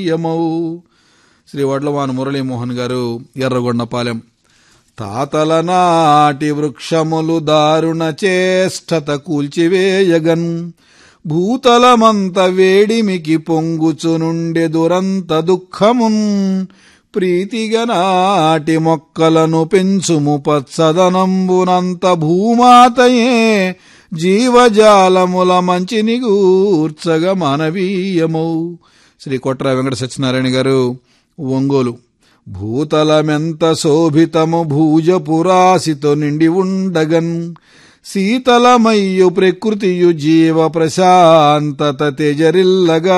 యమౌ శ్రీ వడ్లవాన మురళీమోహన్ గారు ఎర్రగొండపాలెం తాతల నాటి వృక్షములు దారుణ చేష్టత కూల్చివేయగన్ భూతలమంత వేడిమికి పొంగుచునుండె దురంత దుఃఖమున్ ప్రీతిగా నాటి మొక్కలను పెంచుము పచ్చదనంబునంత భూమాతయే జీవజాలముల మంచిని గూర్చగ మానవీయము శ్రీ కొట్ర వెంకట సత్యనారాయణ గారు ఒంగోలు భూతలమెంత శోభితము భూజపురాశితో నిండి ఉండగన్ శీతలమయ్యు ప్రకృతియు జీవ ప్రశాంతత తెజరిల్లగా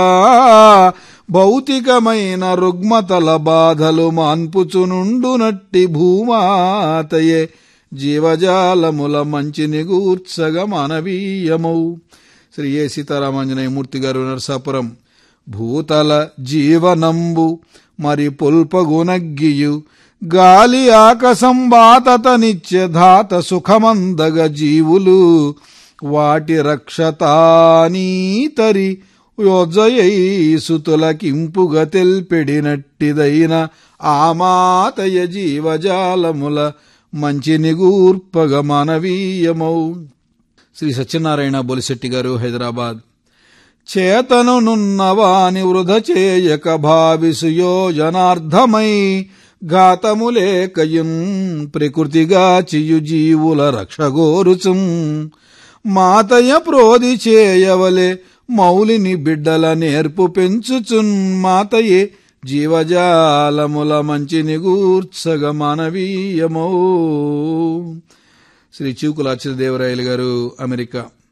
భౌతికమైన రుగ్మతల బాధలు మాన్పుచునుండునట్టి భూమాతయే జీవజాలముల మంచిని గూర్చగ మానవీయమౌ శ్రీ ఏ సీతారామాంజనేయమూర్తి గారు నరసాపురం భూతల జీవనంబు మరి పొల్పగునగ్గియు గాలి ఆకసంబాతత నిత్యధాత సుఖమందగ జీవులు వాటి రక్షతానీతరి యోజయైసుతులకింపుగ తెల్పెడినట్టిదైన ఆమాతయ జీవజాలముల మంచి నిగూర్పగ మానవీయమౌ శ్రీ సత్యనారాయణ బొలిశెట్టి గారు హైదరాబాద్ చేతనునున్నవాని వృధ చేయక భావిసు యోజనార్థమై ఘాతములేకయున్ ప్రకృతిగా చియు జీవుల రక్షగోరుచుం మాతయ ప్రోది చేయవలే మౌలిని బిడ్డల నేర్పు పెంచుచున్ మాతయే జీవజాలముల మంచిని గూర్చగ మానవీయమో శ్రీ చివుకుల అచ్యుతదేవరాయలు గారు అమెరికా